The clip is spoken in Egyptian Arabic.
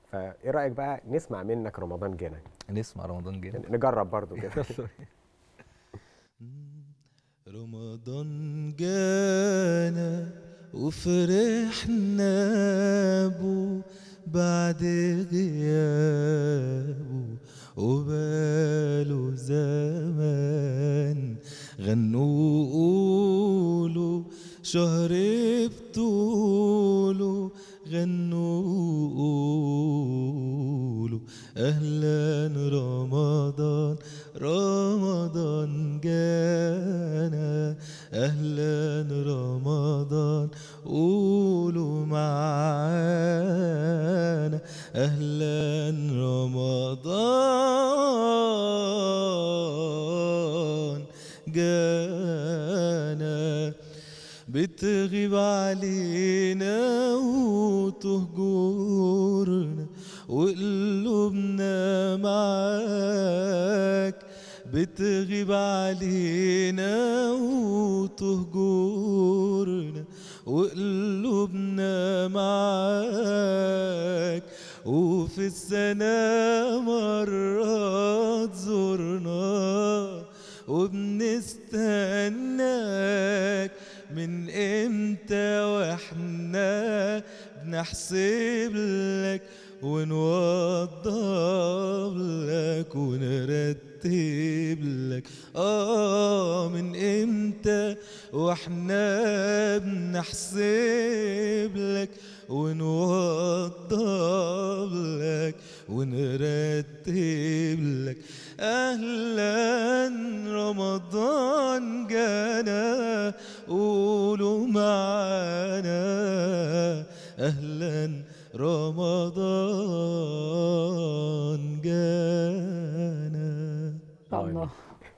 فايه رايك بقى نسمع منك رمضان جانا نسمع رمضان جانا يعني نجرب برضو كده رمضان جانا وفرحنا بو بعد غيابه وباله زمان غنوا وقولوا شهر بطوله غنوا وقولوا أهلا رمضان رمضان جانا أهلا رمضان قولوا معانا أهلا رمضان جانا بتغيب علينا وتهجرنا وقلوبنا معاك بتغيب علينا وتهجرنا وقلوبنا معاك وفي السنة مرات زرنا وبنستناك من امتى واحنا بنحسب لك ونوضب لك ونرتب لك اه من امتى واحنا بنحسب لك ونوضب لك ونرتب لك اهلا رمضان جانا قولوا معانا اهلا رمضان جانا آه، الله